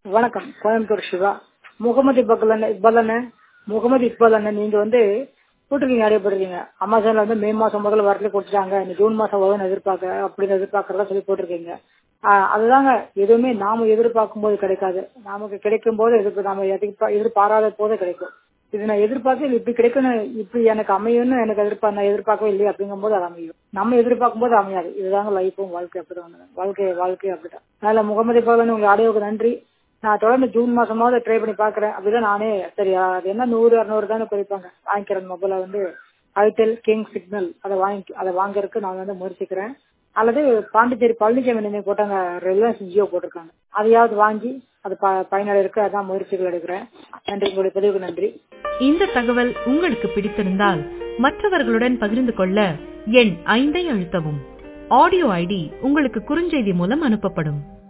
வணக்கம் கோயம்புத்தூர் சிவா முகமது இக்பல் இக்பல் முகமது இக்பல் அண்ணன் நீங்க வந்து போட்டிருக்கீங்க நிறைய போட்டிருக்கீங்க அமேசான்ல வந்து மே மாசம் முதல்ல வரல கொடுத்துட்டாங்க இந்த ஜூன் மாசம் வரும்னு எதிர்பார்க்க அப்படின்னு எதிர்பார்க்கறதா சொல்லி போட்டிருக்கீங்க ஆஹ் அதுதாங்க எதுவுமே நாம எதிர்பார்க்கும் போது கிடைக்காது நமக்கு கிடைக்கும் போது எதிர்ப்பு நாம எதிர்பா- எதிர்பாராத போது கிடைக்கும் இது நான் எதிர்பார்க்க இது இப்படி கிடைக்கணும் இப்படி எனக்கு அமையும்னு எனக்கு எதிர்பார்க்க நான் எதிர்பார்க்கவே இல்லையே அப்படிங்கும் போது அது அமையும் நம்ம எதிர்பார்க்கும் போது அமையாது இதுதாங்க லைஃபும் வாழ்க்கை அப்படிதான் ஒண்ணு. வாழ்க்கை வாழ்க்கை அப்படிதான் அதனால முகமது இக்பால் உங்க ஆடியோவுக்கு நன்றி நான் தொடர்ந்து ஜூன் மாசமாவது ட்ரை பண்ணி பாக்குறேன் அப்படிதான் நானே சரி அது என்ன நூறு அறுநூறு தானே குறைப்பாங்க வாங்கிக்கிறேன் மொபைல வந்து ஐடெல் கிங் சிக்னல் அதை வாங்கி அதை வாங்குறதுக்கு நான் வந்து முயற்சிக்கிறேன் அல்லது பாண்டிச்சேரி பழனிசாமி நீங்க போட்டாங்க ரிலையன்ஸ் ஜியோ போட்டிருக்காங்க அதையாவது வாங்கி அது ப- பயனடைறதுக்கு அதான் முயற்சிகள் எடுக்கிறேன் நன்றி உங்களுடைய பதிவுக்கு நன்றி இந்த தகவல் உங்களுக்கு பிடித்திருந்தால் மற்றவர்களுடன் பகிர்ந்து கொள்ள எண் ஐந்தை அழுத்தவும் ஆடியோ ஐடி உங்களுக்கு குறுஞ்செய்தி மூலம் அனுப்பப்படும்